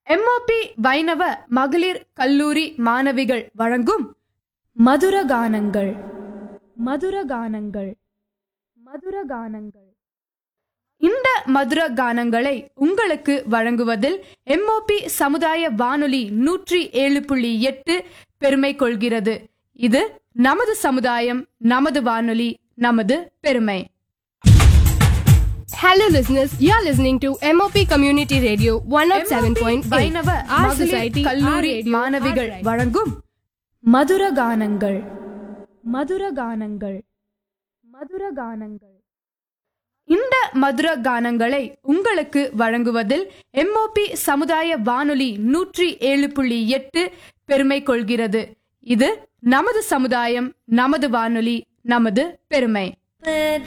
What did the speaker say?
MOP வைணவ மகளிர் கல்லூரி மாணவிகள் வழங்கும் மதுரகானங்கள் மதுரகானங்கள் மதுரகானங்கள் இந்த மதுர கானங்களை உங்களுக்கு வழங்குவதில் எம்ஓபி சமுதாய வானொலி நூற்றி ஏழு புள்ளி எட்டு பெருமை கொள்கிறது இது நமது சமுதாயம் நமது வானொலி நமது பெருமை Hello, listeners. You are listening to MOP Community Radio 107.8. வைணவ Our மகளிர் society, our கல்லூரி radio, மாணவிகள் our rights. வழங்கும் மதுரகானங்கள் மதுரகானங்கள் மதுரகானங்கள் இந்த மதுர கானங்களை உங்களுக்கு வழங்குவதில் எம்ஓபி சமுதாய வானொலி நூற்றி ஏழு புள்ளி எட்டு பெருமை கொள்கிறது இது நமது சமுதாயம் நமது வானொலி நமது பெருமை